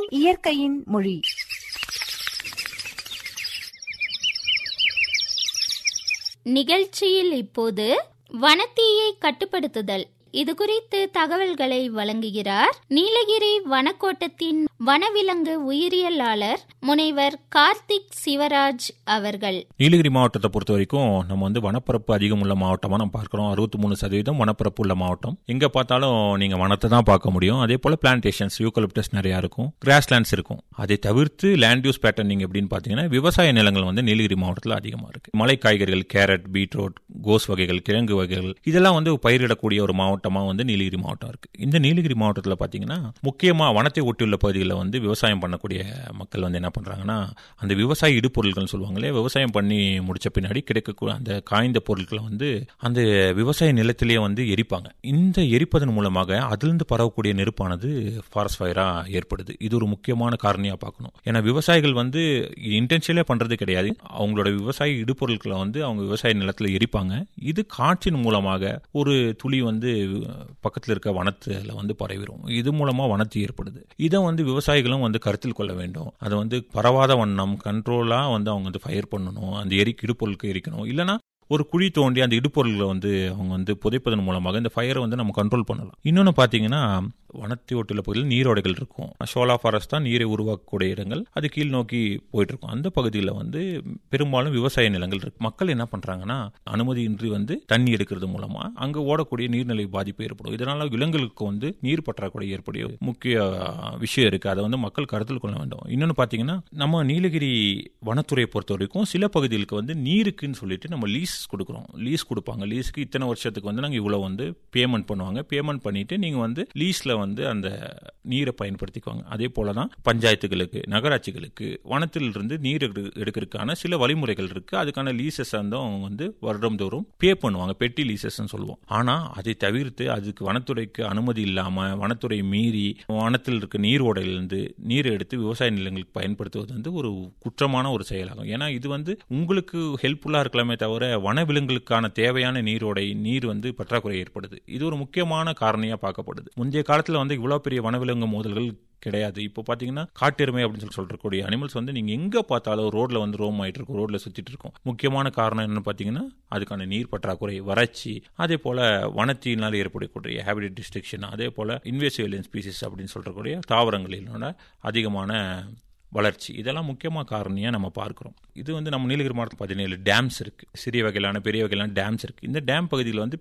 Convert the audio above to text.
இயற்கையின் மொழி நிகழ்ச்சியில் இப்போது வனத்தீயை கட்டுப்படுத்துதல் இது குறித்து தகவல்களை வழங்குகிறார் நீலகிரி வனக்கோட்டத்தின் வனவிலங்கு உயிரியலாளர் முனைவர் கார்த்திக் சிவராஜ் அவர்கள் நீலகிரி மாவட்டத்தை பொறுத்த வரைக்கும் நம்ம வந்து வனப்பரப்பு அதிகம் உள்ள மாவட்டமாக நம்ம பார்க்குறோம் அறுபத்தி மூணு சதவீதம் வனப்பரப்பு உள்ள மாவட்டம் எங்கே பார்த்தாலும் நீங்கள் வனத்தை தான் பார்க்க முடியும் அதே போல் பிளான்டேஷன்ஸ் யூக்கலிப்டஸ் நிறையா இருக்கும் கிராஸ் லேண்ட்ஸ் இருக்கும் அதை தவிர்த்து லேண்ட் யூஸ் பேட்டர்ன் நீங்கள் எப்படின்னு பார்த்தீங்கன்னா விவசாய நிலங்கள் வந்து நீலகிரி மாவட்டத்தில் அதிகமாக இருக்குது மலை காய்கறிகள் கேரட் பீட்ரூட் கோஸ் வகைகள் கிழங்கு வகைகள் இதெல்லாம் வந்து பயிரிடக்கூடிய ஒரு மாவட்டமாக வந்து நீலகிரி மாவட்டம் இருக்குது இந்த நீலகிரி மாவட்டத்தில் பார்த்தீங்கன்னா முக்கியமாக வனத்தை ஒட்டியுள்ள பகுதிகளில் வந்து விவசாயம் பண்ணக்கூடிய மக்கள் வந்து என்ன பண்ணுறாங்கன்னா அந்த விவசாய இடுபொருட்கள்னு சொல்லுவாங்களே விவசாயம் பண்ணி முடிச்ச பின்னாடி கிடைக்கக்கூடிய அந்த காய்ந்த பொருட்களை வந்து அந்த விவசாய நிலத்திலேயே வந்து எரிப்பாங்க இந்த எரிப்பதன் மூலமாக அதிலிருந்து பரவக்கூடிய நெருப்பானது ஃபாரஸ்ட் ஃபயராக ஏற்படுது இது ஒரு முக்கியமான காரணியாக பார்க்கணும் ஏன்னா விவசாயிகள் வந்து இன்டென்ஷியலே பண்ணுறது கிடையாது அவங்களோட விவசாய இடுபொருட்களை வந்து அவங்க விவசாய நிலத்தில் எரிப்பாங்க இது காற்றின் மூலமாக ஒரு துளி வந்து பக்கத்தில் இருக்க வனத்தில் வந்து பரவிடும் இது மூலமாக வனத்து ஏற்படுது இதை வந்து விவசாயிகளும் வந்து கருத்தில் கொள்ள வேண்டும் அதை வந்து பரவாத வண்ணம் கண்ட்ரோலாக வந்து அவங்க வந்து ஃபயர் பண்ணணும் அந்த எரிக்கு இடுபொருளுக்கு எரிக்கணும் இல்லைனா ஒரு குழி தோண்டி அந்த இடுபொருள்களை வந்து அவங்க வந்து புதைப்பதன் மூலமாக இந்த ஃபயரை வந்து நம்ம கண்ட்ரோல் பண்ணலாம் இன்னொன்று பார்த்தீங்கன்னா வனத்தை ஒட்டியுள்ள பகுதியில் நீரோடைகள் இருக்கும் ஷோலா ஃபாரஸ்ட் தான் நீரை உருவாக்கக்கூடிய இடங்கள் அது கீழ் நோக்கி போயிட்டு இருக்கும் அந்த பகுதியில் வந்து பெரும்பாலும் விவசாய நிலங்கள் இருக்கு மக்கள் என்ன பண்றாங்கன்னா அனுமதியின்றி வந்து தண்ணி எடுக்கிறது மூலமா அங்க ஓடக்கூடிய நீர்நிலை பாதிப்பு ஏற்படும் இதனால விலங்குகளுக்கு வந்து நீர் பற்றாக்குறை ஏற்படைய முக்கிய விஷயம் இருக்கு அதை வந்து மக்கள் கருத்தில் கொள்ள வேண்டும் இன்னொன்று பார்த்தீங்கன்னா நம்ம நீலகிரி வனத்துறையை பொறுத்த வரைக்கும் சில பகுதிகளுக்கு வந்து நீருக்குன்னு சொல்லிட்டு நம்ம லீஸ் கொடுக்குறோம் லீஸ் கொடுப்பாங்க லீஸ்க்கு இத்தனை வருஷத்துக்கு வந்து நாங்கள் இவ்வளோ வந்து பேமெண்ட் பண்ணுவாங்க பேமெண்ட் பண்ணிட்டு நீங்கள் வந்து லீஸில் வந்து அந்த நீரை பயன்படுத்திக்குவாங்க அதே போல தான் பஞ்சாயத்துகளுக்கு நகராட்சிகளுக்கு வனத்திலிருந்து நீர் எடுக்கிறதுக்கான சில வழிமுறைகள் இருக்கு அதுக்கான லீசஸ் வந்து அவங்க வந்து வருடம் தோறும் பே பண்ணுவாங்க பெட்டி லீசஸ் சொல்லுவோம் ஆனா அதை தவிர்த்து அதுக்கு வனத்துறைக்கு அனுமதி இல்லாம வனத்துறை மீறி வனத்தில் இருக்க நீர் ஓடையிலிருந்து நீர் எடுத்து விவசாய நிலங்களுக்கு பயன்படுத்துவது வந்து ஒரு குற்றமான ஒரு செயலாகும் ஏன்னா இது வந்து உங்களுக்கு ஹெல்ப்ஃபுல்லா இருக்கலாமே தவிர வனவிலங்குகளுக்கான தேவையான நீரோடை நீர் வந்து பற்றாக்குறை ஏற்படுது இது ஒரு முக்கியமான காரணியா பார்க்கப்படுது முந்தைய காலத்தில் வந்து இவ்வளோ பெரிய வனவிலங்கு மோதல்கள் கிடையாது இப்போ பார்த்தீங்கன்னா காட்டெருமை அப்படின்னு சொல்லி சொல்றக்கூடிய அனிமல்ஸ் வந்து நீங்கள் எங்கே பார்த்தாலும் ரோட்ல வந்து ரோம் ஆயிட்டு இருக்கும் ரோட்ல சுற்றிட்டு இருக்கும் முக்கியமான காரணம் என்னன்னு பார்த்தீங்கன்னா அதுக்கான நீர் பற்றாக்குறை வறட்சி அதே போல வனத்தினால் ஏற்படக்கூடிய ஹேபிடேட் டிஸ்ட்ரிக்ஷன் அதே போல இன்வேசிவ் ஸ்பீசிஸ் அப்படின்னு சொல்றக்கூடிய தாவரங்களிலோட அதிகமான வளர்ச்சி இதெல்லாம் முக்கியமாக காரணியாக நம்ம பார்க்குறோம் இது வந்து நம்ம நீலகிரி மாவட்டம் பதினேழு டேம்ஸ் இருக்குது சிறிய வகையிலான பெரிய வகையிலான டேம்ஸ் இருக்குது இந்த டேம் பகுதியில் வந்து